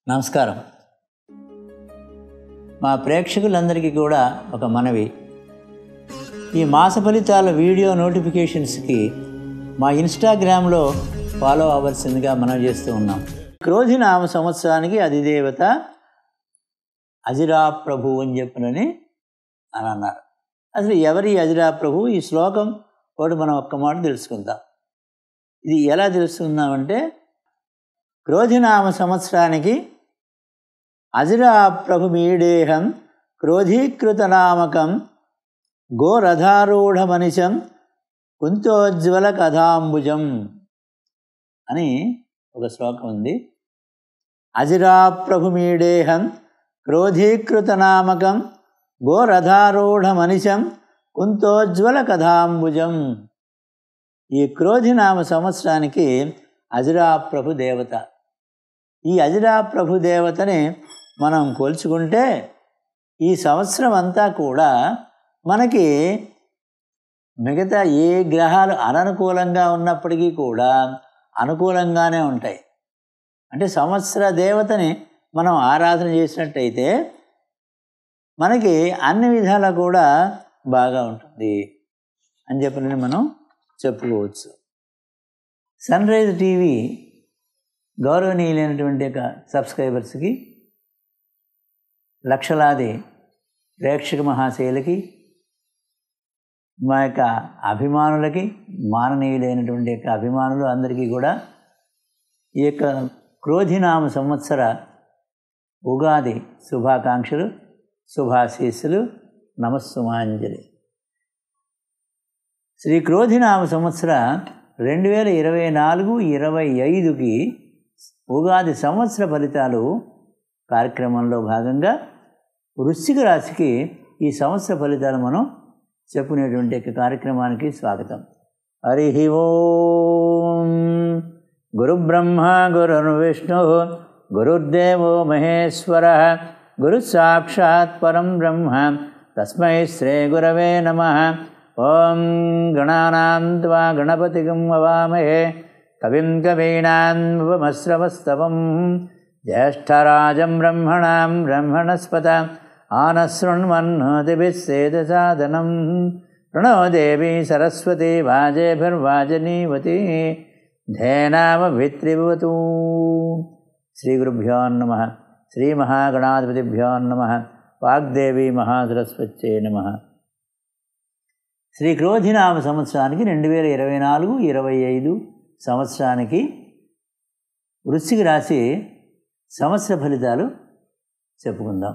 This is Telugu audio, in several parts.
నమస్కారం మా ప్రేక్షకులందరికీ కూడా ఒక మనవి ఈ మాస ఫలితాల వీడియో నోటిఫికేషన్స్కి మా ఇన్స్టాగ్రామ్లో ఫాలో అవ్వాల్సిందిగా మనం చేస్తూ ఉన్నాం క్రోధినామ సంవత్సరానికి అధిదేవత అజిరా ప్రభు అని చెప్పినని అని అన్నారు అసలు ఎవరి అజిరా ప్రభు ఈ శ్లోకం ఒకటి మనం ఒక్క మాట తెలుసుకుందాం ఇది ఎలా తెలుసుకుందామంటే క్రోధినామ సంవత్సరానికి అజిరా ప్రభు మీడేహం క్రోధీకృతనామకం గోరథారూఢమనిశం కుంతోజ్వల కథాంబుజం అని ఒక శ్లోకం ఉంది అజిరా ప్రభు మీడేహం క్రోధీకృతనామకం గోరథారూఢమనిశం కుంతోజ్వల కథాంబుజం ఈ క్రోధినామ సంవత్సరానికి అజిరా ప్రభు దేవత ఈ అజిరా ప్రభు దేవతని మనం కోల్చుకుంటే ఈ సంవత్సరం అంతా కూడా మనకి మిగతా ఏ గ్రహాలు అననుకూలంగా ఉన్నప్పటికీ కూడా అనుకూలంగానే ఉంటాయి అంటే సంవత్సర దేవతని మనం ఆరాధన చేసినట్టయితే మనకి అన్ని విధాలా కూడా బాగా ఉంటుంది అని చెప్పని మనం చెప్పుకోవచ్చు సన్ రైజ్ టీవీ గౌరవనీయులైనటువంటి యొక్క సబ్స్క్రైబర్స్కి లక్షలాది ప్రేక్షక మహాశయులకి మా యొక్క అభిమానులకి మాననీయులైనటువంటి యొక్క అభిమానులు అందరికీ కూడా ఈ యొక్క క్రోధినామ సంవత్సర ఉగాది శుభాకాంక్షలు శుభాశీస్సులు నమస్సుమాంజలి శ్రీ క్రోధినామ సంవత్సర రెండు వేల ఇరవై నాలుగు ఇరవై ఐదుకి ఉగాది సంవత్సర ఫలితాలు కార్యక్రమంలో భాగంగా వృశ్చిక రాశికి ఈ సంవత్సర ఫలితాలు మనం చెప్పుకునేటువంటి యొక్క కార్యక్రమానికి స్వాగతం హరి ఓం గురుబ్రహ్మ గురుర్విష్ణు గురుర్దేవో మహేశ్వర గురు సాక్షాత్ పరం బ్రహ్మ తస్మై శ్రీ గురవే నమ ఓం గణానాం త్వా గణపతిగం వవామహే కవిం కవీనాన్వమస్రవస్తవం జ్యేష్ఠరాజం బ్రహ్మణాం బ్రహ్మణస్పత ఆనశృణ్వన్నోతిభిస్సేదసాదనం ప్రణో దేవి సరస్వతి వాజేభిర్వాజనీవతి ధేనామభిత్రిభవతు శ్రీగురుభ్యో నమ శ్రీమహాగణాధిపతిభ్యో నమ వాగ్దేవి మహాసరస్వత్యే నమ శ్రీ క్రోధినామ సంవత్సరానికి రెండు వేల ఇరవై నాలుగు ఇరవై ఐదు సంవత్సరానికి వృశ్చిక రాశి సంవత్సర ఫలితాలు చెప్పుకుందాం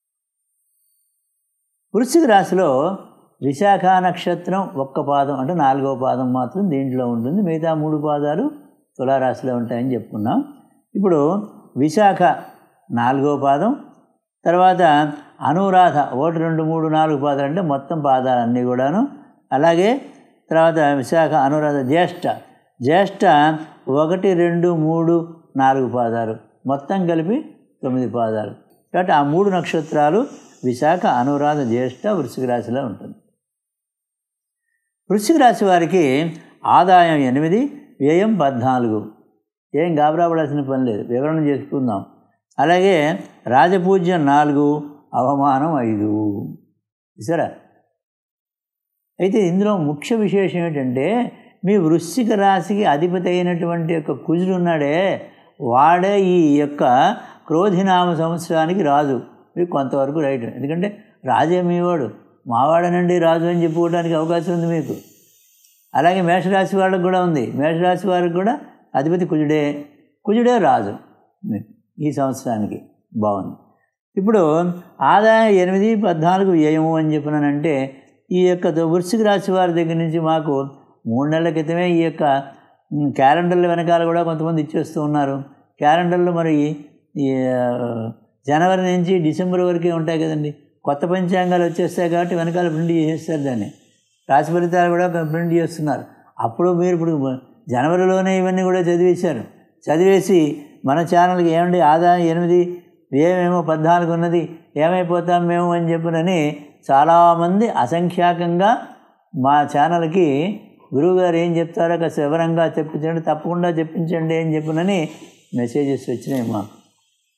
వృశ్చిక రాశిలో విశాఖ నక్షత్రం ఒక్క పాదం అంటే నాలుగో పాదం మాత్రం దీంట్లో ఉంటుంది మిగతా మూడు పాదాలు తులారాశిలో ఉంటాయని చెప్పుకున్నాం ఇప్పుడు విశాఖ నాలుగో పాదం తర్వాత అనురాధ ఒకటి రెండు మూడు నాలుగు పాదాలు అంటే మొత్తం పాదాలన్నీ కూడాను అలాగే తర్వాత విశాఖ అనురాధ జ్యేష్ఠ జ్యేష్ఠ ఒకటి రెండు మూడు నాలుగు పాదాలు మొత్తం కలిపి తొమ్మిది పాదాలు కాబట్టి ఆ మూడు నక్షత్రాలు విశాఖ అనురాధ జ్యేష్ఠ వృశ్చిక రాశిలో ఉంటుంది వృశ్చిక రాశి వారికి ఆదాయం ఎనిమిది వ్యయం పద్నాలుగు ఏం గాబరాపడాల్సిన పని లేదు వివరణ చేసుకుందాం అలాగే రాజపూజ్యం నాలుగు అవమానం ఐదు సరే అయితే ఇందులో ముఖ్య విశేషం ఏంటంటే మీ వృశ్చిక రాశికి అధిపతి అయినటువంటి యొక్క కుజుడు ఉన్నాడే వాడే ఈ యొక్క క్రోధినామ సంవత్సరానికి రాజు మీకు కొంతవరకు రైట్ ఎందుకంటే రాజే మీవాడు మావాడనండి రాజు అని చెప్పుకోవడానికి అవకాశం ఉంది మీకు అలాగే మేషరాశి వాళ్ళకి కూడా ఉంది మేషరాశి వారికి కూడా అధిపతి కుజుడే కుజుడే రాజు ఈ సంవత్సరానికి బాగుంది ఇప్పుడు ఆదాయం ఎనిమిది పద్నాలుగు వ్యయము అని చెప్పినానంటే ఈ యొక్క వృశ్చిక రాశి వారి దగ్గర నుంచి మాకు మూడు నెలల క్రితమే ఈ యొక్క క్యాలెండర్ల వెనకాల కూడా కొంతమంది ఇచ్చేస్తూ ఉన్నారు క్యాలెండర్లు మరి ఈ జనవరి నుంచి డిసెంబర్ వరకే ఉంటాయి కదండి కొత్త పంచాంగాలు వచ్చేస్తాయి కాబట్టి వెనకాల ప్రింట్ చేసేస్తారు దాన్ని రాశి ఫలితాలు కూడా ప్రింట్ చేస్తున్నారు అప్పుడు మీరు ఇప్పుడు జనవరిలోనే ఇవన్నీ కూడా చదివేశారు చదివేసి మన ఛానల్కి ఏమండి ఆదాయం ఎనిమిది ఏమేమో పద్నాలుగు ఉన్నది ఏమైపోతాం మేము అని చెప్పినని చాలామంది అసంఖ్యాకంగా మా ఛానల్కి గురువుగారు ఏం చెప్తారో కాస్త వివరంగా చెప్పించండి తప్పకుండా చెప్పించండి అని చెప్పినని మెసేజెస్ వచ్చినాయి మాకు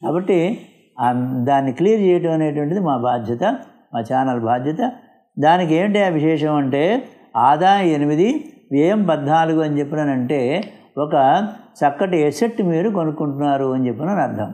కాబట్టి ఆ దాన్ని క్లియర్ చేయడం అనేటువంటిది మా బాధ్యత మా ఛానల్ బాధ్యత దానికి ఏంటి ఆ విశేషం అంటే ఆదాయం ఎనిమిది వ్యయం పద్నాలుగు అని చెప్పినానంటే ఒక చక్కటి ఎసెట్ మీరు కొనుక్కుంటున్నారు అని చెప్పిన అర్థం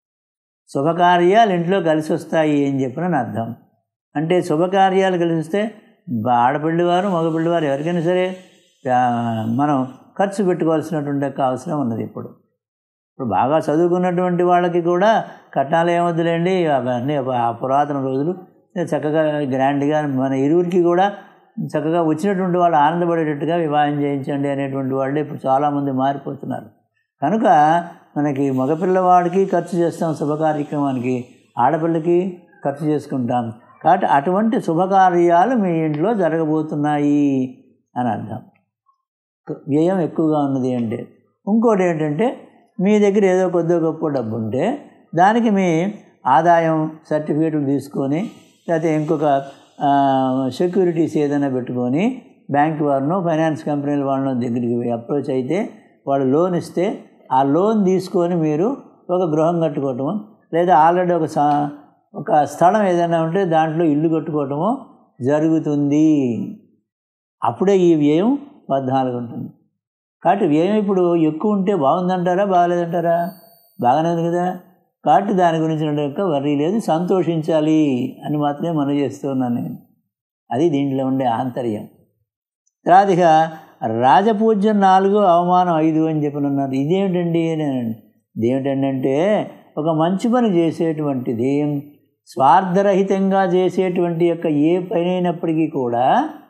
శుభకార్యాలు ఇంట్లో కలిసి వస్తాయి అని చెప్పిన అర్థం అంటే శుభకార్యాలు కలిసి వస్తే ఆడపిల్లివారు మగపిల్లివారు ఎవరికైనా సరే ఆ, మనం ఖర్చు పెట్టుకోవాల్సినటువంటి యొక్క అవసరం ఉన్నది ఇప్పుడు ఇప్పుడు బాగా చదువుకున్నటువంటి వాళ్ళకి కూడా కట్నాలు ఏమొద్దులేండి అవన్నీ ఆ పురాతన రోజులు చక్కగా గ్రాండ్గా మన ఇరువురికి కూడా చక్కగా వచ్చినటువంటి వాళ్ళు ఆనందపడేటట్టుగా వివాహం చేయించండి అనేటువంటి వాళ్ళు ఇప్పుడు చాలామంది మారిపోతున్నారు కనుక మనకి మగపిల్లవాడికి ఖర్చు చేస్తాం శుభకార్యక్రమానికి ఆడపిల్లకి ఖర్చు చేసుకుంటాం కాబట్టి అటువంటి శుభకార్యాలు మీ ఇంట్లో జరగబోతున్నాయి అని అర్థం వ్యయం ఎక్కువగా ఉన్నది అంటే ఇంకోటి ఏంటంటే మీ దగ్గర ఏదో కొద్దిగా గొప్ప డబ్బు ఉంటే దానికి మీ ఆదాయం సర్టిఫికేట్లు తీసుకొని లేకపోతే ఇంకొక సెక్యూరిటీస్ ఏదైనా పెట్టుకొని బ్యాంక్ వారినో ఫైనాన్స్ కంపెనీల వాళ్ళనో దగ్గరికి పోయి అప్రోచ్ అయితే వాళ్ళు లోన్ ఇస్తే ఆ లోన్ తీసుకొని మీరు ఒక గృహం కట్టుకోవటము లేదా ఆల్రెడీ ఒక సా ఒక స్థలం ఏదైనా ఉంటే దాంట్లో ఇల్లు కట్టుకోవటము జరుగుతుంది అప్పుడే ఈ వ్యయం పద్నాలుగు ఉంటుంది కాబట్టి వ్యయం ఇప్పుడు ఎక్కువ ఉంటే బాగుందంటారా బాగలేదంటారా బాగానే ఉంది కదా కాబట్టి దాని గురించి యొక్క వర్రీ లేదు సంతోషించాలి అని మాత్రమే మనం చేస్తున్నాను నేను అది దీంట్లో ఉండే ఆంతర్యం తర్వాత ఇక రాజపూజ్యం నాలుగు అవమానం ఐదు అని చెప్పినన్నారు ఇదేమిటండి నేను ఇదేమిటండి అంటే ఒక మంచి పని చేసేటువంటిది స్వార్థరహితంగా చేసేటువంటి యొక్క ఏ పని అయినప్పటికీ కూడా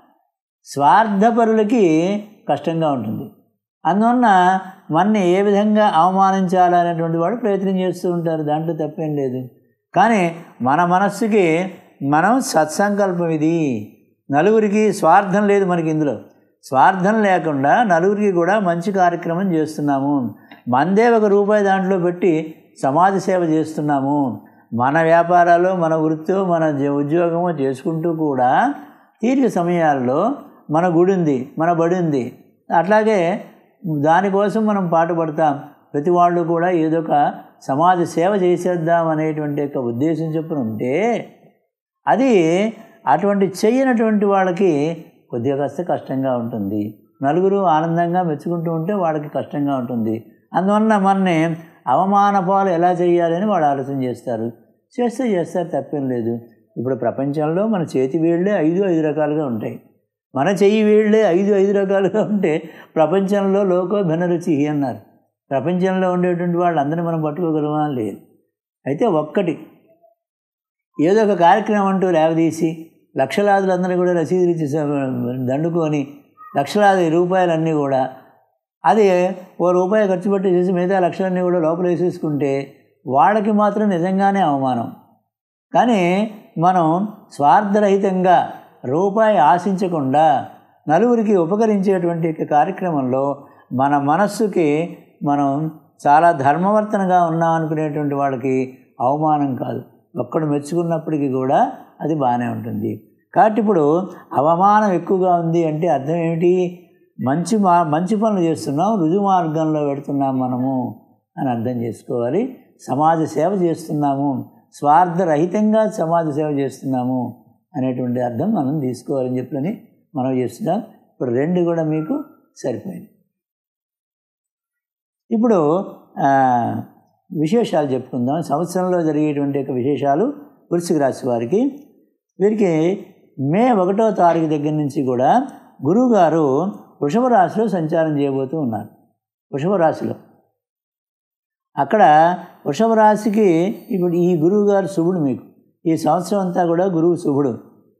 స్వార్థపరులకి కష్టంగా ఉంటుంది అందువలన మనని ఏ విధంగా అవమానించాలనేటువంటి వాడు ప్రయత్నం చేస్తూ ఉంటారు దాంట్లో తప్పేం లేదు కానీ మన మనస్సుకి మనం సత్సంకల్పం ఇది నలుగురికి స్వార్థం లేదు మనకి ఇందులో స్వార్థం లేకుండా నలుగురికి కూడా మంచి కార్యక్రమం చేస్తున్నాము మందే ఒక రూపాయి దాంట్లో పెట్టి సమాజ సేవ చేస్తున్నాము మన వ్యాపారాలు మన వృత్తి మన జ- ఉద్యోగము చేసుకుంటూ కూడా తీరిక సమయాల్లో మన గుడి ఉంది మన బడి ఉంది అట్లాగే దానికోసం మనం పాటుపడతాం ప్రతి వాళ్ళు కూడా ఏదో ఒక సమాజ సేవ చేసేద్దాం అనేటువంటి యొక్క ఉద్దేశం చొప్పున ఉంటే అది అటువంటి చెయ్యనటువంటి వాళ్ళకి కొద్దిగా కాస్త కష్టంగా ఉంటుంది నలుగురు ఆనందంగా మెచ్చుకుంటూ ఉంటే వాళ్ళకి కష్టంగా ఉంటుంది అందువలన మనని అవమాన పాలు ఎలా చేయాలని వాళ్ళు ఆలోచన చేస్తారు చేస్తే చేస్తారు తప్పేం లేదు ఇప్పుడు ప్రపంచంలో మన చేతి వేళ్ళే ఐదు ఐదు రకాలుగా ఉంటాయి మన చెయ్యి వేళ్ళే ఐదు ఐదు రకాలుగా ఉంటే ప్రపంచంలో లోకో భిన్నరుచి అన్నారు ప్రపంచంలో ఉండేటువంటి వాళ్ళందరినీ మనం పట్టుకోగలమా లేదు అయితే ఒక్కటి ఏదో ఒక కార్యక్రమం అంటూ లేవదీసి లక్షలాదులందరూ కూడా రసీదులు ఇచ్చి స- దండుకొని లక్షలాది రూపాయలన్నీ కూడా అది ఓ రూపాయి ఖర్చు పెట్టి చేసి మిగతా లక్షలన్నీ కూడా లోపల వేసేసుకుంటే వాళ్ళకి మాత్రం నిజంగానే అవమానం కానీ మనం స్వార్థరహితంగా రూపాయి ఆశించకుండా నలుగురికి ఉపకరించేటువంటి యొక్క కార్యక్రమంలో మన మనస్సుకి మనం చాలా ధర్మవర్తనగా ఉన్నాం అనుకునేటువంటి వాళ్ళకి అవమానం కాదు ఒక్కడు మెచ్చుకున్నప్పటికీ కూడా అది బాగానే ఉంటుంది కాబట్టి ఇప్పుడు అవమానం ఎక్కువగా ఉంది అంటే అర్థం ఏమిటి మంచి మా మంచి పనులు చేస్తున్నాం రుజు మార్గంలో పెడుతున్నాం మనము అని అర్థం చేసుకోవాలి సమాజ సేవ చేస్తున్నాము స్వార్థరహితంగా సమాజ సేవ చేస్తున్నాము అనేటువంటి అర్థం మనం తీసుకోవాలని చెప్పని మనం చేస్తున్నాం ఇప్పుడు రెండు కూడా మీకు సరిపోయింది ఇప్పుడు ఆ, విశేషాలు చెప్పుకుందాం సంవత్సరంలో జరిగేటువంటి యొక్క విశేషాలు వృశ్చిక రాశి వారికి వీరికి మే ఒకటో తారీఖు దగ్గర నుంచి కూడా గురువుగారు వృషభ రాశిలో సంచారం చేయబోతూ ఉన్నారు వృషభ రాశిలో అక్కడ వృషభ రాశికి ఇప్పుడు ఈ గురువు గారు శుభుడు మీకు ఈ సంవత్సరం అంతా కూడా గురువు శుభుడు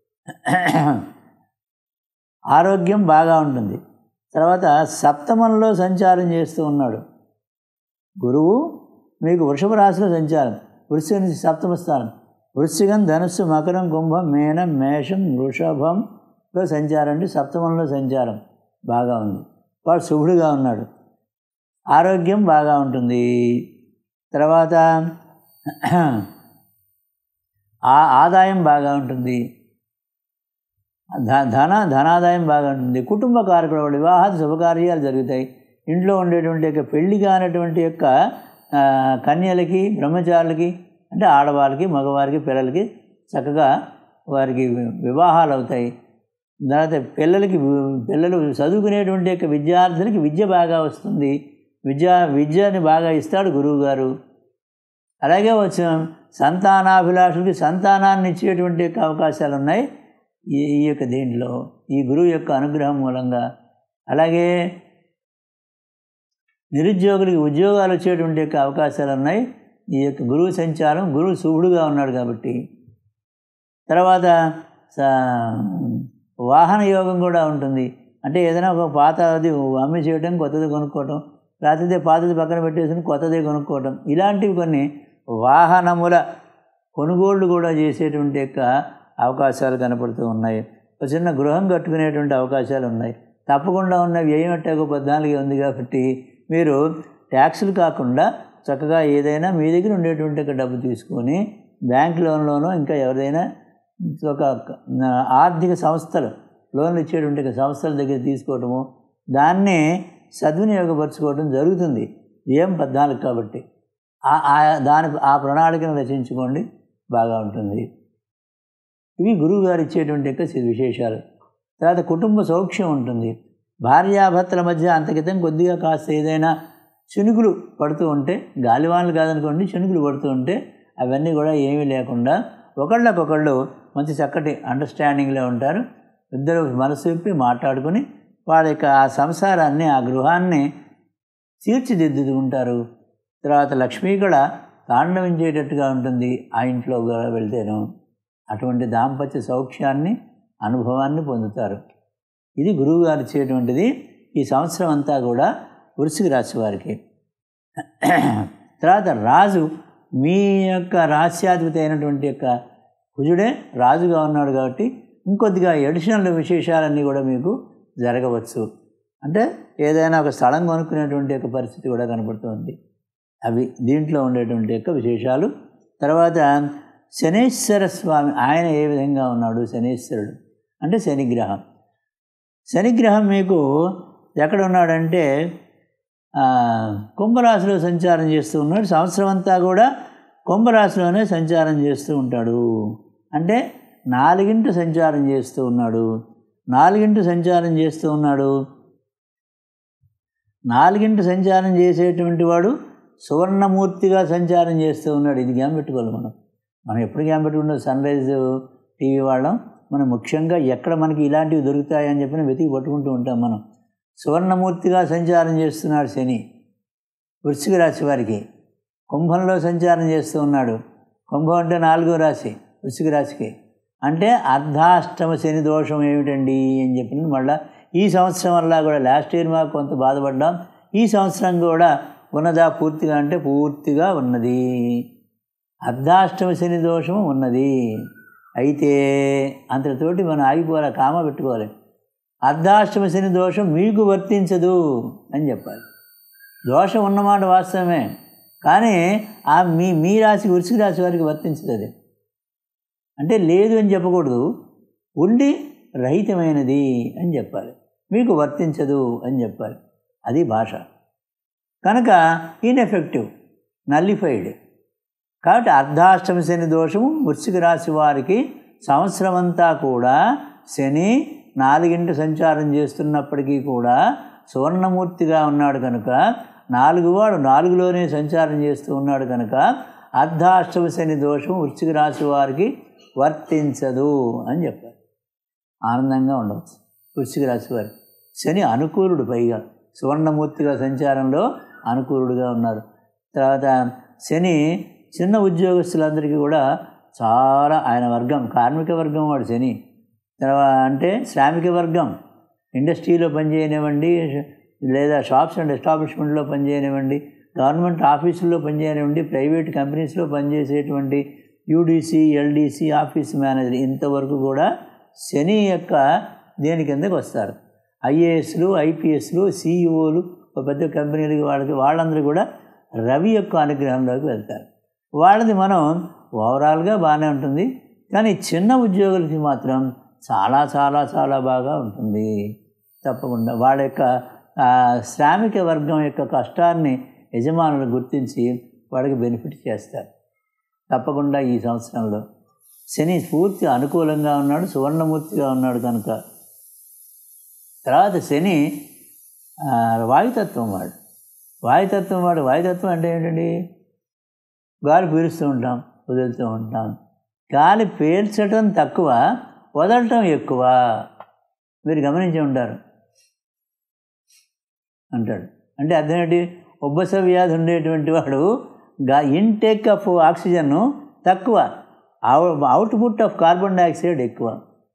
ఆరోగ్యం బాగా ఉంటుంది తర్వాత సప్తమంలో సంచారం చేస్తూ ఉన్నాడు గురువు మీకు వృషభ రాశిలో సంచారం వృశ్చిక నుంచి సప్తమ స్థానం వృశ్చికం ధనుస్సు మకరం కుంభం మేనం మేషం వృషభంలో సంచారం అంటే సప్తమంలో సంచారం బాగా ఉంది వాడు శుభుడుగా ఉన్నాడు ఆరోగ్యం బాగా ఉంటుంది తర్వాత ఆ ఆదాయం బాగా ఉంటుంది ధ- ధన ధనాదాయం బాగా ఉంటుంది కుటుంబ కార్యక్రమాలు వివాహాది శుభకార్యాలు జరుగుతాయి ఇంట్లో ఉండేటువంటి యొక్క పెళ్లి కానటువంటి యొక్క ఆ, కన్యలకి బ్రహ్మచారులకి అంటే ఆడవాళ్ళకి మగవారికి పిల్లలకి చక్కగా వారికి వివాహాలు అవుతాయి తర్వాత పిల్లలకి పిల్లలు చదువుకునేటువంటి యొక్క విద్యార్థులకి విద్య బాగా వస్తుంది విద్య విద్యని బాగా ఇస్తాడు గురువు గారు అలాగే వచ్చిన సంతానాభిలాషులకి సంతానాన్ని ఇచ్చేటువంటి యొక్క అవకాశాలు ఉన్నాయి ఈ ఈ యొక్క దీంట్లో ఈ గురువు యొక్క అనుగ్రహం మూలంగా అలాగే నిరుద్యోగులకి ఉద్యోగాలు వచ్చేటువంటి యొక్క అవకాశాలు ఉన్నాయి ఈ యొక్క గురువు సంచారం గురువు శుభుడుగా ఉన్నాడు కాబట్టి తర్వాత స- వాహన యోగం కూడా ఉంటుంది అంటే ఏదైనా ఒక పాతది అమ్మి చేయడం కొత్తది కొనుక్కోవటం లేకపోతే పాతది పక్కన పెట్టేసుకుని కొత్తది కొనుక్కోవటం ఇలాంటివి కొన్ని వాహనముల కొనుగోళ్లు కూడా చేసేటువంటి యొక్క అవకాశాలు కనపడుతూ ఉన్నాయి ఒక చిన్న గృహం కట్టుకునేటువంటి అవకాశాలు ఉన్నాయి తప్పకుండా ఉన్న వ్యయం ఎట్టాగో పద్నాలుగు ఉంది కాబట్టి మీరు ట్యాక్సులు కాకుండా చక్కగా ఏదైనా మీ దగ్గర ఉండేటువంటి ఒక డబ్బు తీసుకొని బ్యాంక్ లోన్లోనో ఇంకా ఎవరైనా ఒక ఆర్థిక సంస్థలు లోన్లు ఇచ్చేటువంటి ఒక సంస్థల దగ్గర తీసుకోవటము దాన్ని సద్వినియోగపరచుకోవడం జరుగుతుంది ఏం పద్నాలుగు కాబట్టి ఆ- ఆ దాని ఆ ప్రణాళికను రచించుకోండి బాగా ఉంటుంది ఇవి గురువు గారు ఇచ్చేటువంటి యొక్క సి- విశేషాలు తర్వాత కుటుంబ సౌఖ్యం ఉంటుంది భార్యాభర్తల మధ్య అంతకితం కొద్దిగా కాస్త ఏదైనా చినుకులు పడుతూ ఉంటే గాలివానలు కాదనుకోండి చినుకులు పడుతూ ఉంటే అవన్నీ కూడా ఏమీ లేకుండా ఒకళ్ళకొకళ్ళు మంచి చక్కటి అండర్స్టాండింగ్లో ఉంటారు ఇద్దరు మనసు విప్పి మాట్లాడుకుని వాళ్ళ యొక్క ఆ సంసారాన్ని ఆ గృహాన్ని తీర్చిదిద్దుతూ ఉంటారు తర్వాత లక్ష్మీ కూడా తాండవించేటట్టుగా ఉంటుంది ఆ ఇంట్లో కూడా వెళ్తేను అటువంటి దాంపత్య సౌఖ్యాన్ని అనుభవాన్ని పొందుతారు ఇది గురువు గారు ఇచ్చేటువంటిది ఈ సంవత్సరం అంతా కూడా వృశ్చిక రాశి వారికి తర్వాత రాజు మీ యొక్క రాస్యాధిపతి అయినటువంటి యొక్క కుజుడే రాజుగా ఉన్నాడు కాబట్టి ఇంకొద్దిగా ఎడిషనల్ విశేషాలన్నీ కూడా మీకు జరగవచ్చు అంటే ఏదైనా ఒక స్థలం కొనుక్కునేటువంటి యొక్క పరిస్థితి కూడా కనపడుతుంది అవి దీంట్లో ఉండేటువంటి యొక్క విశేషాలు తర్వాత శనేశ్వర స్వామి ఆయన ఏ విధంగా ఉన్నాడు శనేశ్వరుడు అంటే శనిగ్రహం శనిగ్రహం మీకు ఎక్కడ ఉన్నాడంటే ఆ, కుంభరాశిలో సంచారం చేస్తూ ఉన్నాడు సంవత్సరం అంతా కూడా కుంభరాశిలోనే సంచారం చేస్తూ ఉంటాడు అంటే నాలుగింట సంచారం చేస్తూ ఉన్నాడు నాలుగింట సంచారం చేస్తూ ఉన్నాడు నాలుగింట సంచారం చేసేటువంటి వాడు సువర్ణమూర్తిగా సంచారం చేస్తూ ఉన్నాడు ఇది గ్యామ్ పెట్టుకోవాలి మనం మనం ఎప్పుడు గ్యామ్ పెట్టుకుంటాం సన్ రైజ్ టీవీ వాళ్ళం మనం ముఖ్యంగా ఎక్కడ మనకి ఇలాంటివి దొరుకుతాయని చెప్పి వెతికి పట్టుకుంటూ ఉంటాం మనం సువర్ణమూర్తిగా సంచారం చేస్తున్నాడు శని వృశ్చిక రాశి వారికి కుంభంలో సంచారం చేస్తూ ఉన్నాడు కుంభం అంటే నాలుగో రాశి వృశ్చిక రాశికి అంటే అర్ధాష్టమ శని దోషం ఏమిటండి అని చెప్పి మళ్ళీ ఈ సంవత్సరం వల్ల కూడా లాస్ట్ ఇయర్ మాకు కొంత బాధపడ్డాం ఈ సంవత్సరం కూడా ఉన్నదా పూర్తిగా అంటే పూర్తిగా ఉన్నది అర్ధాష్టమ శని దోషం ఉన్నది అయితే అంతటితోటి మనం ఆగిపోవాలి కామ పెట్టుకోవాలి అర్ధాష్టమ శని దోషం మీకు వర్తించదు అని చెప్పాలి దోషం ఉన్నమాట వాస్తవమే కానీ ఆ మీ మీ రాశి వృశ్చిక రాశి వారికి వర్తించదు అది అంటే లేదు అని చెప్పకూడదు ఉండి రహితమైనది అని చెప్పాలి మీకు వర్తించదు అని చెప్పాలి అది భాష కనుక ఇన్ఎఫెక్టివ్ నల్లిఫైడ్ కాబట్టి అర్ధాష్టమ శని దోషము వృశ్చిక రాశి వారికి సంవత్సరం అంతా కూడా శని నాలుగింటి సంచారం చేస్తున్నప్పటికీ కూడా సువర్ణమూర్తిగా ఉన్నాడు కనుక నాలుగువాడు నాలుగులోనే సంచారం చేస్తూ ఉన్నాడు కనుక అర్ధాష్టమ శని దోషం వృశ్చిక రాశి వారికి వర్తించదు అని చెప్పారు ఆనందంగా ఉండవచ్చు వృశ్చిక రాశి వారికి శని అనుకూలుడు పైగా సువర్ణమూర్తిగా సంచారంలో అనుకూలుడుగా ఉన్నారు తర్వాత శని చిన్న ఉద్యోగస్తులందరికీ కూడా చాలా ఆయన వర్గం కార్మిక వర్గం వాడు శని తర్వాత అంటే శ్రామిక వర్గం ఇండస్ట్రీలో పనిచేయనివ్వండి లేదా షాప్స్ అండ్ ఎస్టాబ్లిష్మెంట్లో పనిచేయనివ్వండి గవర్నమెంట్ ఆఫీసుల్లో పనిచేయనివ్వండి ప్రైవేట్ కంపెనీస్లో పనిచేసేటువంటి యూడీసీ ఎల్డీసీ ఆఫీస్ మేనేజర్ ఇంతవరకు కూడా శని యొక్క దేని కిందకి వస్తారు ఐఏఎస్లు ఐపీఎస్లు సిఇఓలు పెద్ద కంపెనీలకి వాళ్ళకి వాళ్ళందరూ కూడా రవి యొక్క అనుగ్రహంలోకి వెళ్తారు వాళ్ళది మనం ఓవరాల్గా బాగానే ఉంటుంది కానీ చిన్న ఉద్యోగులకి మాత్రం చాలా చాలా చాలా బాగా ఉంటుంది తప్పకుండా వాళ్ళ యొక్క ఆ, శ్రామిక వర్గం యొక్క కష్టాన్ని యజమానులు గుర్తించి వాడికి బెనిఫిట్ చేస్తారు తప్పకుండా ఈ సంవత్సరంలో శని పూర్తి అనుకూలంగా ఉన్నాడు సువర్ణమూర్తిగా ఉన్నాడు కనుక తర్వాత శని ఆ, వాయుతత్వం వాడు వాయుతత్వం వాడు వాయుతత్వం అంటే ఏంటండి గాలి పీలుస్తూ ఉంటాం వదులుతూ ఉంటాం గాలి పీల్చడం తక్కువ వదలటం ఎక్కువ మీరు గమనించి ఉంటారు అంటాడు అంటే అర్థం ఏంటి ఉబ్బస వ్యాధి ఉండేటువంటి వాడు గా ఇన్టేక్ ఆఫ్ ఆక్సిజన్ తక్కువ అవుట్పుట్ ఆఫ్ కార్బన్ డైఆక్సైడ్ ఎక్కువ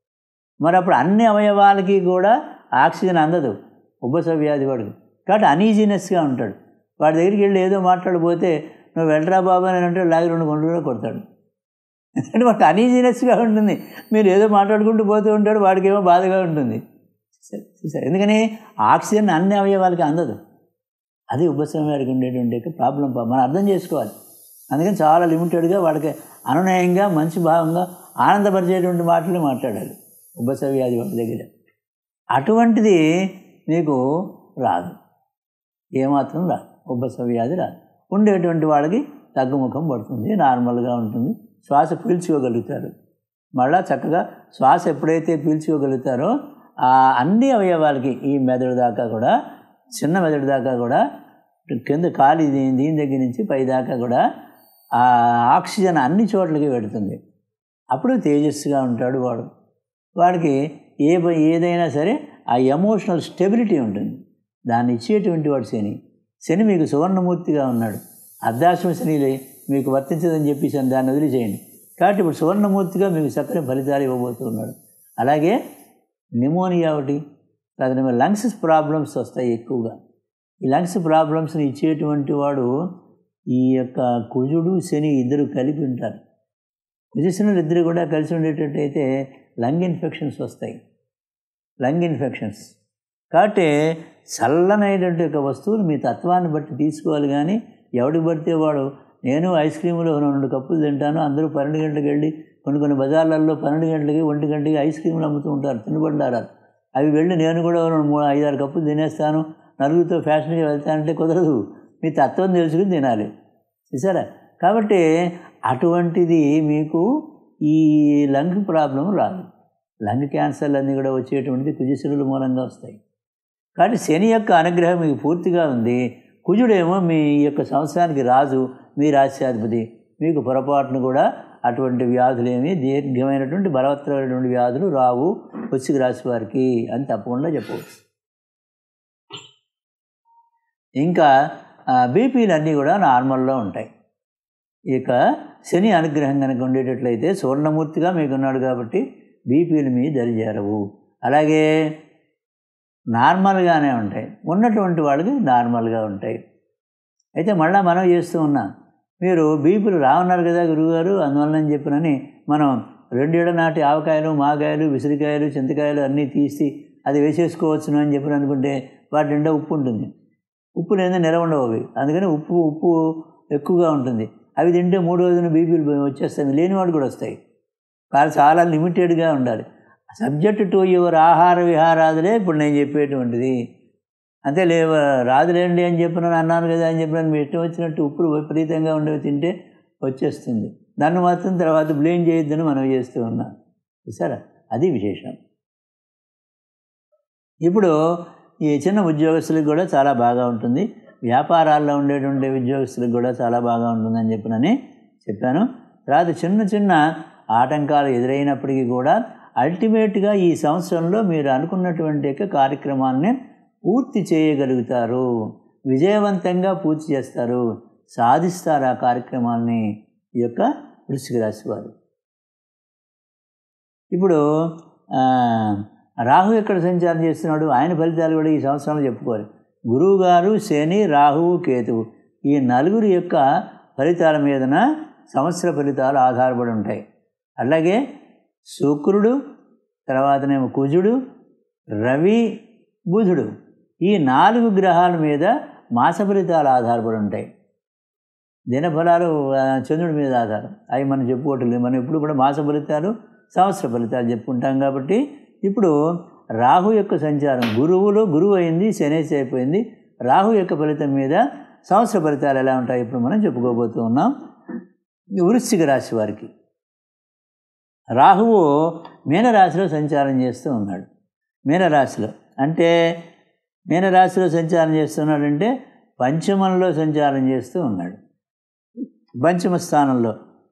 మరి అప్పుడు అన్ని అవయవాలకి కూడా ఆక్సిజన్ అందదు ఉబ్బస వ్యాధి వాడికి కాబట్టి అనీజీనెస్గా ఉంటాడు వాడి దగ్గరికి వెళ్ళి ఏదో మాట్లాడిపోతే నువ్వు వెళ్ళరా బాబా అని అంటే లాగి రెండు గుంటలు కొడతాడు ఎందుకంటే వాడికి అనీజీనెస్గా ఉంటుంది మీరు ఏదో మాట్లాడుకుంటూ పోతూ ఉంటాడు వాడికి ఏమో బాధగా ఉంటుంది చూసారు చూసారు ఎందుకని ఆక్సిజన్ అన్ని అవయవాలకి అందదు అది ఉపశమనం వారికి ఉండేటువంటి యొక్క ప్రాబ్లం మనం అర్థం చేసుకోవాలి అందుకని చాలా లిమిటెడ్గా వాడికి అనునయంగా మంచి భావంగా ఆనందపరిచేటువంటి మాటలు మాట్లాడాలి ఉబ్బస వ్యాధి వాడి దగ్గర అటువంటిది మీకు రాదు ఏమాత్రం రాదు ఉబ్బస వ్యాధి రాదు ఉండేటువంటి వాళ్ళకి తగ్గుముఖం పడుతుంది నార్మల్గా ఉంటుంది శ్వాస పీల్చుకోగలుగుతారు మళ్ళా చక్కగా శ్వాస ఎప్పుడైతే పీల్చుకోగలుగుతారో ఆ అన్ని అవయవాలకి ఈ మెదడు దాకా కూడా చిన్న మెదడు దాకా కూడా కింద కాలి దీని దీని దగ్గర నుంచి పై దాకా కూడా ఆ ఆక్సిజన్ అన్ని చోట్లకి పెడుతుంది అప్పుడు తేజస్సుగా ఉంటాడు వాడు వాడికి ఏ ప- ఏదైనా సరే ఆ ఎమోషనల్ స్టెబిలిటీ ఉంటుంది దాన్ని ఇచ్చేటువంటి వాడు శని శని మీకు సువర్ణమూర్తిగా ఉన్నాడు అర్ధాశ్రమ శనిలే మీకు వర్తించదని చెప్పేసి దాన్ని వదిలిచేయండి కాబట్టి ఇప్పుడు సువర్ణమూర్తిగా మీకు చక్కని ఫలితాలు ఇవ్వబోతున్నాడు అలాగే నిమోనియా ఒకటి లేకపోతే లంగ్స్ ప్రాబ్లమ్స్ వస్తాయి ఎక్కువగా ఈ లంగ్స్ ప్రాబ్లమ్స్ని ఇచ్చేటువంటి వాడు ఈ యొక్క కుజుడు శని ఇద్దరు కలిపి ఉంటారు కుజశనులు ఇద్దరు కూడా కలిసి ఉండేటట్టయితే లంగ్ ఇన్ఫెక్షన్స్ వస్తాయి లంగ్ ఇన్ఫెక్షన్స్ కాబట్టి చల్లనైనటువంటి ఒక వస్తువులు మీ తత్వాన్ని బట్టి తీసుకోవాలి కానీ ఎవడికి పడితే వాడు నేను ఐస్ క్రీములు రెండు కప్పులు తింటాను అందరూ పన్నెండు గంటలకు వెళ్ళి కొన్ని కొన్ని బజార్లలో పన్నెండు గంటలకి ఒంటి గంటకి ఐస్ క్రీములు అమ్ముతూ ఉంటారు తినబండారాలు అవి వెళ్ళి నేను కూడా రెండు మూడు ఐదారు కప్పులు తినేస్తాను నలుగురితో ఫ్యాషన్గా వెళ్తానంటే కుదరదు మీ తత్వం తెలుసుకుని తినాలి చూసారా కాబట్టి అటువంటిది మీకు ఈ లంగ్ ప్రాబ్లం రాదు లంగ్ క్యాన్సర్లు అన్నీ కూడా వచ్చేటువంటిది కుజశనుల మూలంగా వస్తాయి కాబట్టి శని యొక్క అనుగ్రహం మీకు పూర్తిగా ఉంది కుజుడేమో మీ యొక్క సంవత్సరానికి రాజు మీ రాశ్యాధిపతి మీకు పొరపాటును కూడా అటువంటి వ్యాధులు ఏమి దీర్ఘమైనటువంటి బలవత్తరమైనటువంటి వ్యాధులు రావు వృశ్చిక రాశి వారికి అని తప్పకుండా చెప్పవచ్చు ఇంకా బీపీలు అన్నీ కూడా నార్మల్లో ఉంటాయి ఇక శని అనుగ్రహం కనుక ఉండేటట్లయితే సువర్ణమూర్తిగా మీకు ఉన్నాడు కాబట్టి బీపీలు మీ దరిచేరవు అలాగే నార్మల్గానే ఉంటాయి ఉన్నటువంటి వాళ్ళకి నార్మల్గా ఉంటాయి అయితే మళ్ళీ మనం చేస్తూ ఉన్నాం మీరు బీపీలు రావున్నారు కదా గురువుగారు అందువల్ల అని చెప్పినని మనం రెండేళ్ల నాటి ఆవకాయలు మాగాయలు విసిరికాయలు చింతకాయలు అన్నీ తీసి అది వేసేసుకోవచ్చును అని చెప్పి అనుకుంటే వాటి నిండా ఉప్పు ఉంటుంది ఉప్పు లేదా నిలవ ఉండవు అవి అందుకని ఉప్పు ఉప్పు ఎక్కువగా ఉంటుంది అవి తింటే మూడు రోజున బీపీలు వచ్చేస్తాయి లేనివాడు కూడా వస్తాయి కానీ చాలా లిమిటెడ్గా ఉండాలి సబ్జెక్ట్ టు యువర్ ఆహార విహారాదులే ఇప్పుడు నేను చెప్పేటువంటిది అంతే లే రాదులేండి అని చెప్పిన అన్నాను కదా అని చెప్పిన మీ ఇష్టం వచ్చినట్టు ఉప్పులు విపరీతంగా ఉండేవి తింటే వచ్చేస్తుంది దాన్ని మాత్రం తర్వాత బ్లేమ్ చేయొద్దని మనం చేస్తూ ఉన్నాం చూసారా అది విశేషం ఇప్పుడు ఈ చిన్న ఉద్యోగస్తులకు కూడా చాలా బాగా ఉంటుంది వ్యాపారాల్లో ఉండేటువంటి ఉద్యోగస్తులకు కూడా చాలా బాగా ఉంటుందని చెప్పినని చెప్పాను తర్వాత చిన్న చిన్న ఆటంకాలు ఎదురైనప్పటికీ కూడా అల్టిమేట్గా ఈ సంవత్సరంలో మీరు అనుకున్నటువంటి యొక్క కార్యక్రమాన్ని పూర్తి చేయగలుగుతారు విజయవంతంగా పూర్తి చేస్తారు సాధిస్తారు ఆ కార్యక్రమాన్ని ఈ యొక్క వృశ్చిక రాశి వారు ఇప్పుడు ఆ, రాహు ఎక్కడ సంచారం చేస్తున్నాడు ఆయన ఫలితాలు కూడా ఈ సంవత్సరంలో చెప్పుకోవాలి గురువు గారు శని రాహువు కేతువు ఈ నలుగురు యొక్క ఫలితాల మీదన సంవత్సర ఫలితాలు ఆధారపడి ఉంటాయి అలాగే శుక్రుడు తర్వాతనేమో కుజుడు రవి బుధుడు ఈ నాలుగు గ్రహాల మీద మాస ఫలితాలు ఆధారపడి ఉంటాయి దినఫలాలు ఆ, చంద్రుడి మీద ఆధారం అవి మనం చెప్పుకోవటం లేదు మనం ఇప్పుడు కూడా మాస ఫలితాలు సంవత్సర ఫలితాలు చెప్పుకుంటాం కాబట్టి ఇప్పుడు రాహు యొక్క సంచారం గురువులో గురువు అయింది శనేసి అయిపోయింది రాహు యొక్క ఫలితం మీద సంవత్సర ఫలితాలు ఎలా ఉంటాయి ఇప్పుడు మనం చెప్పుకోబోతూ ఉన్నాం ఈ వృశ్చిక రాశి వారికి రాహువు మీనరాశిలో సంచారం చేస్తూ ఉన్నాడు మీనరాశిలో అంటే మీనరాశిలో సంచారం చేస్తున్నాడంటే పంచమంలో సంచారం చేస్తూ ఉన్నాడు పంచమ స్థానంలో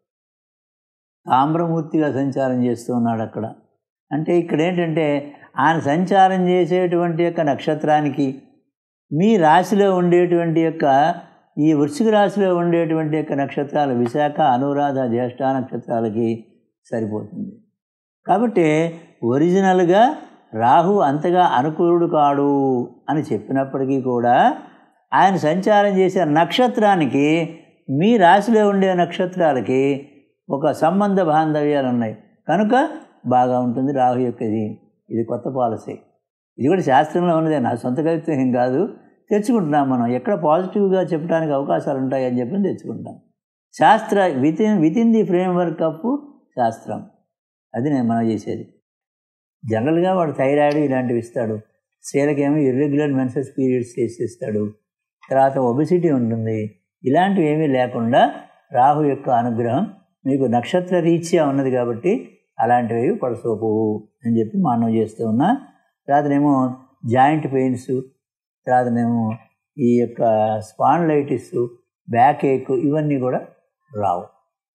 తామ్రమూర్తిగా సంచారం చేస్తూ ఉన్నాడు అక్కడ అంటే ఇక్కడ ఏంటంటే ఆయన సంచారం చేసేటువంటి యొక్క నక్షత్రానికి మీ రాశిలో ఉండేటువంటి యొక్క ఈ వృశ్చిక రాశిలో ఉండేటువంటి యొక్క నక్షత్రాలు విశాఖ అనురాధ జ్యేష్ఠ నక్షత్రాలకి సరిపోతుంది కాబట్టి ఒరిజినల్గా రాహు అంతగా అనుకూలుడు కాడు అని చెప్పినప్పటికీ కూడా ఆయన సంచారం చేసే నక్షత్రానికి మీ రాశిలో ఉండే నక్షత్రాలకి ఒక సంబంధ బాంధవ్యాలు ఉన్నాయి కనుక బాగా ఉంటుంది రాహు యొక్క ఇది ఇది కొత్త పాలసీ ఇది కూడా శాస్త్రంలో ఉన్నదే నా సొంత కవిత్వం ఏం కాదు తెచ్చుకుంటున్నాం మనం ఎక్కడ పాజిటివ్గా చెప్పడానికి అవకాశాలు ఉంటాయి అని చెప్పి తెచ్చుకుంటాం శాస్త్ర within within the framework of శాస్త్రం అది నేను మనం చేసేది జనరల్గా వాడు థైరాయిడ్ ఇలాంటివి ఇస్తాడు స్త్రీలకేమో ఇర్రెగ్యులర్ మెన్సెస్ పీరియడ్స్ చేసేస్తాడు తర్వాత ఒబిసిటీ ఉంటుంది ఇలాంటివి ఏమీ లేకుండా రాహు యొక్క అనుగ్రహం మీకు నక్షత్ర రీత్యా ఉన్నది కాబట్టి అలాంటివి పడసోపోవు అని చెప్పి మానవ చేస్తూ ఉన్నా తర్వాతనేమో జాయింట్ పెయిన్స్ తర్వాతనేమో ఈ యొక్క స్పాండ్లైటిస్ బ్యాక్ ఏక్ ఇవన్నీ కూడా రావు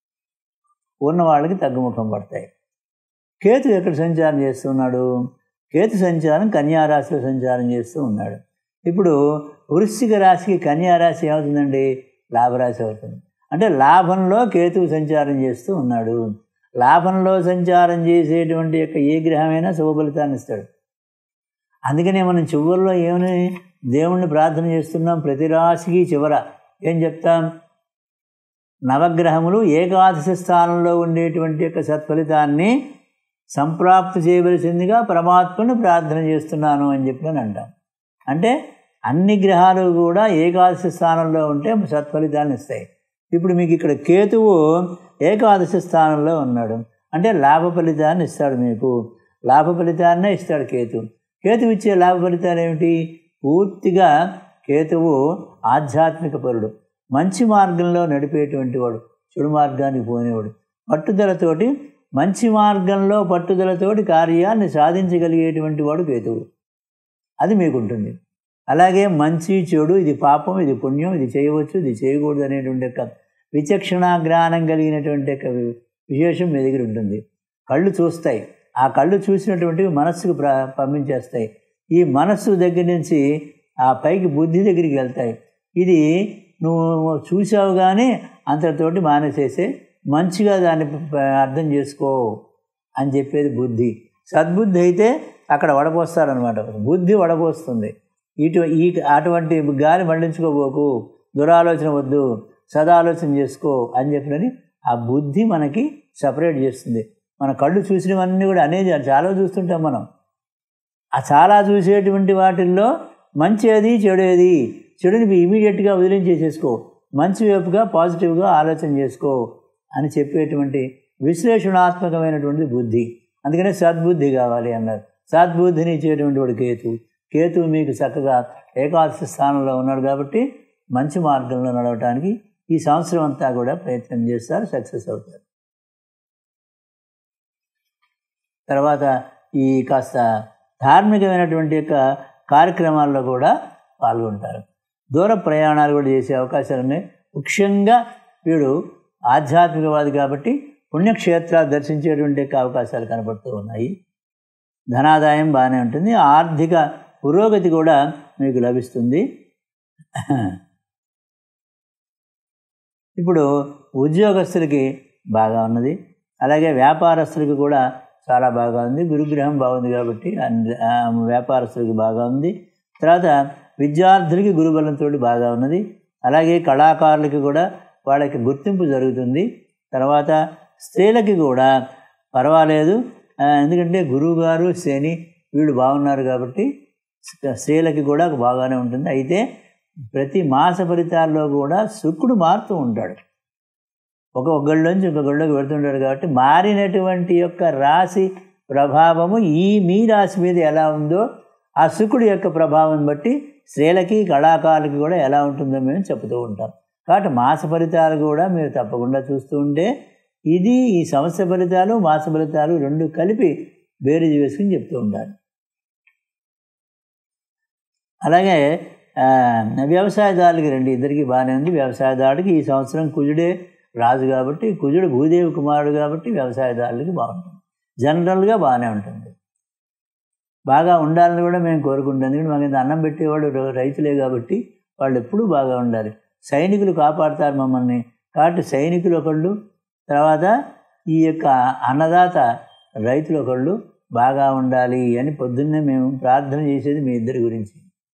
ఉన్న వాళ్ళకి తగ్గుముఖం పడతాయి కేతు ఎక్కడ సంచారం చేస్తున్నాడు కేతు సంచారం కన్యారాశిలో సంచారం చేస్తూ ఉన్నాడు ఇప్పుడు వృశ్చిక రాశికి కన్యారాశి ఏమవుతుందండి లాభరాశి అవుతుంది అంటే లాభంలో కేతువు సంచారం చేస్తూ ఉన్నాడు లాభంలో సంచారం చేసేటువంటి యొక్క ఏ గ్రహమైనా శుభ ఫలితాన్ని ఇస్తాడు అందుకనే మనం చివరిలో ఏమని దేవుణ్ణి ప్రార్థన చేస్తున్నాం ప్రతి రాశికి చివర ఏం చెప్తాం నవగ్రహములు ఏకాదశి స్థానంలో ఉండేటువంటి యొక్క సత్ఫలితాన్ని సంప్రాప్తి చేయవలసిందిగా పరమాత్మను ప్రార్థన చేస్తున్నాను అని చెప్పి అని అంటాం అంటే అన్ని గ్రహాలు కూడా ఏకాదశి స్థానంలో ఉంటే సత్ఫలితాన్ని ఇస్తాయి ఇప్పుడు మీకు ఇక్కడ కేతువు ఏకాదశి స్థానంలో ఉన్నాడు అంటే లాభ ఫలితాన్ని ఇస్తాడు మీకు లాభ ఫలితాన్నే ఇస్తాడు కేతు కేతువు ఇచ్చే లాభ ఫలితాలు ఏమిటి పూర్తిగా కేతువు ఆధ్యాత్మిక పరుడు మంచి మార్గంలో నడిపేటువంటి వాడు చెడు మార్గానికి పోనేవాడు పట్టుదలతోటి మంచి మార్గంలో పట్టుదలతోటి కార్యాన్ని సాధించగలిగేటువంటి వాడు కేతువు అది మీకుంటుంది అలాగే మంచి చెడు ఇది పాపం ఇది పుణ్యం ఇది చేయవచ్చు ఇది చేయకూడదు అనేటువంటి యొక్క విచక్షణ జ్ఞానం కలిగినటువంటి యొక్క విశేషం మీ దగ్గర ఉంటుంది కళ్ళు చూస్తాయి ఆ కళ్ళు చూసినటువంటివి మనస్సుకు ప్ర పంపించేస్తాయి ఈ మనస్సు దగ్గర నుంచి ఆ పైకి బుద్ధి దగ్గరికి వెళ్తాయి ఇది నువ్వు చూసావు కానీ అంతటితోటి మానేసేసే మంచిగా దాన్ని అర్థం చేసుకో అని చెప్పేది బుద్ధి సద్బుద్ధి అయితే అక్కడ వడపోస్తారనమాట బుద్ధి వడపోస్తుంది ఇటు ఈ అటువంటి గాలి మళ్లించుకోబోకు దురాలోచన వద్దు సదాలోచన చేసుకో అని చెప్పినని ఆ బుద్ధి మనకి సపరేట్ చేస్తుంది మన కళ్ళు చూసినవన్నీ కూడా అనేది చాలా చూస్తుంటాం మనం ఆ చాలా చూసేటువంటి వాటిల్లో మంచి ఏది చెడు ఏది చెడుని ఇమీడియట్గా వదిలించేసేసుకో మంచి వైపుగా పాజిటివ్గా ఆలోచన చేసుకో అని చెప్పేటువంటి విశ్లేషణాత్మకమైనటువంటి బుద్ధి అందుకనే సద్బుద్ధి కావాలి అన్నారు సద్బుద్ధిని ఇచ్చేటువంటి వాడు కేతు కేతు మీకు చక్కగా ఏకాదశి స్థానంలో ఉన్నాడు కాబట్టి మంచి మార్గంలో నడవటానికి ఈ సంవత్సరం అంతా కూడా ప్రయత్నం చేస్తారు సక్సెస్ అవుతారు తర్వాత ఈ కాస్త ధార్మికమైనటువంటి యొక్క కార్యక్రమాల్లో కూడా పాల్గొంటారు దూర ప్రయాణాలు కూడా చేసే అవకాశాలు ఉన్నాయి ముఖ్యంగా వీడు ఆధ్యాత్మికవాది కాబట్టి పుణ్యక్షేత్రాలు దర్శించేటువంటి యొక్క అవకాశాలు కనబడుతూ ఉన్నాయి ధనాదాయం బాగానే ఉంటుంది ఆర్థిక పురోగతి కూడా మీకు లభిస్తుంది ఇప్పుడు ఉద్యోగస్తులకి బాగా ఉన్నది అలాగే వ్యాపారస్తులకి కూడా చాలా బాగా ఉంది గురుగ్రహం బాగుంది కాబట్టి వ్యాపారస్తులకి బాగా ఉంది తర్వాత విద్యార్థులకి గురుబలంతో బాగా ఉన్నది అలాగే కళాకారులకి కూడా వాళ్ళకి గుర్తింపు జరుగుతుంది తర్వాత స్త్రీలకి కూడా పర్వాలేదు ఎందుకంటే గురువుగారు శని వీళ్ళు బాగున్నారు కాబట్టి స్త్రీలకి కూడా బాగానే ఉంటుంది అయితే ప్రతి మాస ఫలితాల్లో కూడా శుక్రుడు మారుతూ ఉంటాడు ఒక గళ్ళలోంచి ఒక గళ్ళలోకి వెళ్తుంటాడు కాబట్టి మారినటువంటి యొక్క రాశి ప్రభావము ఈ మీ రాశి మీద ఎలా ఉందో ఆ శుక్రుడి యొక్క ప్రభావం బట్టి స్త్రీలకి కళాకారులకి కూడా ఎలా ఉంటుందో మేము చెప్తూ ఉంటాం కాబట్టి మాస ఫలితాలు కూడా మీరు తప్పకుండా చూస్తూ ఉంటే ఇది ఈ సంవత్సర ఫలితాలు మాస ఫలితాలు రెండు కలిపి బేరీజు వేసుకుని చెప్తూ ఉండాలి అలాగే ఆ, వ్యవసాయదారులకి రెండు ఇద్దరికి బాగానే ఉంది వ్యవసాయదారుడికి ఈ సంవత్సరం కుజుడే రాజు కాబట్టి కుజుడు భూదేవి కుమారుడు కాబట్టి వ్యవసాయదారులకి బాగుంటుంది జనరల్గా బాగానే ఉంటుంది బాగా ఉండాలని కూడా మేము కోరుకుంటాం ఎందుకంటే మాకు ఇంత అన్నం పెట్టేవాడు ర- రైతులే కాబట్టి వాళ్ళు ఎప్పుడూ బాగా ఉండాలి సైనికులు కాపాడుతారు మమ్మల్ని కాబట్టి సైనికులు ఒకళ్ళు తర్వాత ఈ యొక్క అన్నదాత రైతులు ఒకళ్ళు బాగా ఉండాలి అని పొద్దున్నే మేము ప్రార్థన చేసేది మీ ఇద్దరి గురించి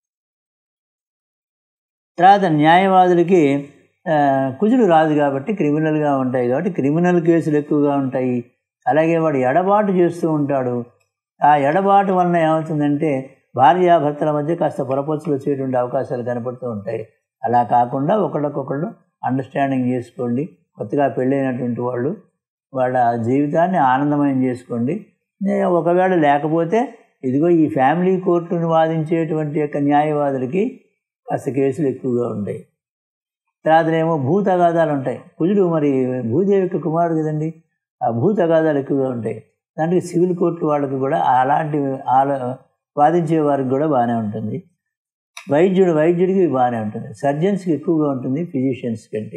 తర్వాత న్యాయవాదులకి ఆ, కుజుడు రాదు కాబట్టి క్రిమినల్గా ఉంటాయి కాబట్టి క్రిమినల్ కేసులు ఎక్కువగా ఉంటాయి అలాగే వాడు ఎడబాటు చేస్తూ ఉంటాడు ఆ ఎడబాటు వలన ఏమవుతుందంటే భార్యాభర్తల మధ్య కాస్త పొరపచ్చులు వచ్చేటువంటి అవకాశాలు కనపడుతూ ఉంటాయి అలా కాకుండా ఒకళ్ళకొకళ్ళు అండర్స్టాండింగ్ చేసుకోండి కొత్తగా పెళ్ళైనటువంటి వాళ్ళు వాళ్ళ జీవితాన్ని ఆనందమయం చేసుకోండి నే- ఒకవేళ లేకపోతే ఇదిగో ఈ ఫ్యామిలీ కోర్టును వాదించేటువంటి యొక్క న్యాయవాదులకి కాస్త కేసులు ఎక్కువగా ఉంటాయి తర్వాతనేమో భూ తగాదాలు ఉంటాయి కుజుడు మరి భూదేవి యొక్క కుమారుడు కదండి ఆ భూ తగాదాలు ఎక్కువగా ఉంటాయి దానికి సివిల్ కోర్టు వాళ్ళకి కూడా అలాంటి ఆలో వాదించే వారికి కూడా బాగానే ఉంటుంది వైద్యుడు వైద్యుడికి బాగానే ఉంటుంది సర్జన్స్కి ఎక్కువగా ఉంటుంది ఫిజిషియన్స్ కంటే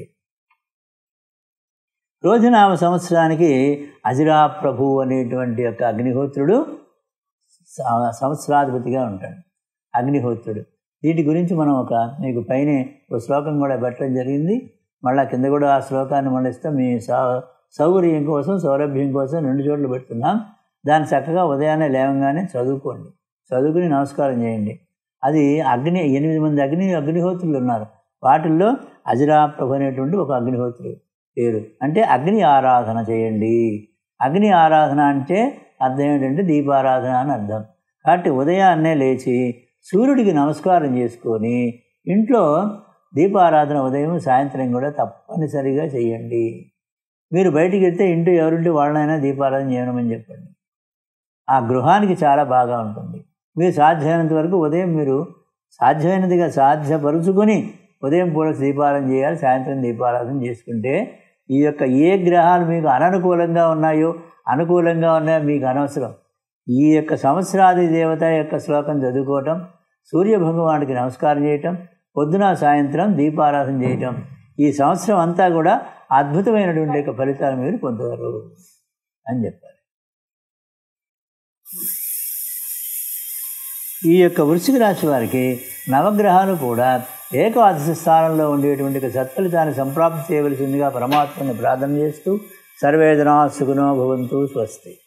రోజునామ సంవత్సరానికి అజిరా ప్రభు అనేటువంటి యొక్క అగ్నిహోత్రుడు స- సంవత్సరాధిపతిగా ఉంటాడు అగ్నిహోత్రుడు వీటి గురించి మనం ఒక మీకు పైన ఒక శ్లోకం కూడా పెట్టడం జరిగింది మళ్ళా కింద కూడా ఆ శ్లోకాన్ని మళ్ళీ ఇస్తాం మీ సౌ సౌకర్యం కోసం సౌలభ్యం కోసం రెండు చోట్ల పెడుతున్నాం దాన్ని చక్కగా ఉదయాన్నే లేవగానే చదువుకోండి చదువుకుని నమస్కారం చేయండి అది అగ్ని ఎనిమిది మంది అగ్ని అగ్నిహోత్రులు ఉన్నారు వాటిల్లో అజిరా ప్రభు అనేటువంటి ఒక అగ్నిహోత్రుడు పేరు అంటే అగ్ని ఆరాధన చేయండి అగ్ని ఆరాధన అంటే అర్థం ఏంటంటే దీపారాధన అని అర్థం కాబట్టి ఉదయాన్నే లేచి సూర్యుడికి నమస్కారం చేసుకొని ఇంట్లో దీపారాధన ఉదయం సాయంత్రం కూడా తప్పనిసరిగా చేయండి మీరు బయటికి వెళ్తే ఇంట్లో ఎవరుంటే వాళ్ళనైనా దీపారాధన చేయమని చెప్పండి ఆ గృహానికి చాలా బాగా ఉంటుంది మీరు సాధ్యమైనంత వరకు ఉదయం మీరు సాధ్యమైనదిగా సాధ్యపరుచుకొని ఉదయం పూట దీపారాధన చేయాలి సాయంత్రం దీపారాధన చేసుకుంటే ఈ యొక్క ఏ గ్రహాలు మీకు అననుకూలంగా ఉన్నాయో అనుకూలంగా ఉన్నాయో మీకు అనవసరం ఈ యొక్క సంవత్సరాది దేవత యొక్క శ్లోకం చదువుకోవటం సూర్య భగవానుడికి నమస్కారం చేయటం పొద్దున సాయంత్రం దీపారాధన చేయటం ఈ సంవత్సరం అంతా కూడా అద్భుతమైనటువంటి యొక్క ఫలితాలు మీరు పొందగలరు అని చెప్పారు ఈ యొక్క వృశ్చిక రాశి వారికి నవగ్రహాలు కూడా ఏకాదశి స్థానంలో ఉండేటువంటి ఒక సత్ఫలితాన్ని సంప్రాప్తి చేయవలసిందిగా పరమాత్మని ప్రార్థన చేస్తూ సర్వేదనా సుగుణో భవంతు స్వస్తి